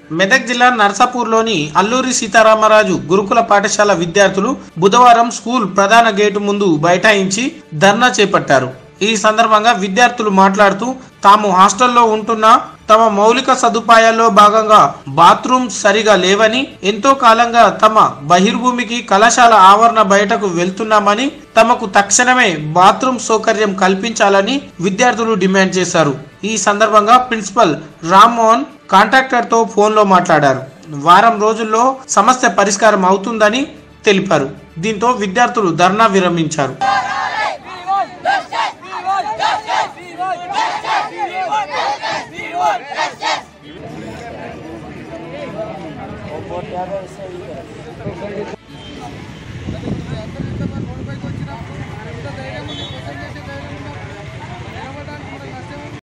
మెదక్ జిల్లా నర్సాపూర్లోని అల్లూరి సీతారామరాజు గురుకుల పాఠశాల విద్యార్థులు బుధవారం స్కూల్ ప్రధాన గేటు ముందు బైఠాయించి ధర్నా చేపట్టారు ఈ సందర్భంగా విద్యార్థులు మాట్లాడుతూ తాము హాస్టల్లో ఉంటున్న తమ మౌలిక సదుపాయాల్లో భాగంగా బాత్రూమ్ సరిగా లేవని ఎంతో కాలంగా తమ బహిర్భూమికి కళాశాల ఆవరణ బయటకు వెళ్తున్నామని తమకు తక్షణమే బాత్రూమ్ సౌకర్యం కల్పించాలని విద్యార్థులు డిమాండ్ చేశారు ఈ సందర్భంగా ప్రిన్సిపల్ రామ్మోహన్ కాంట్రాక్టర్తో ఫోన్లో మాట్లాడారు వారం రోజుల్లో సమస్య పరిష్కారం అవుతుందని తెలిపారు దీంతో విద్యార్థులు ధర్నా విరమించారు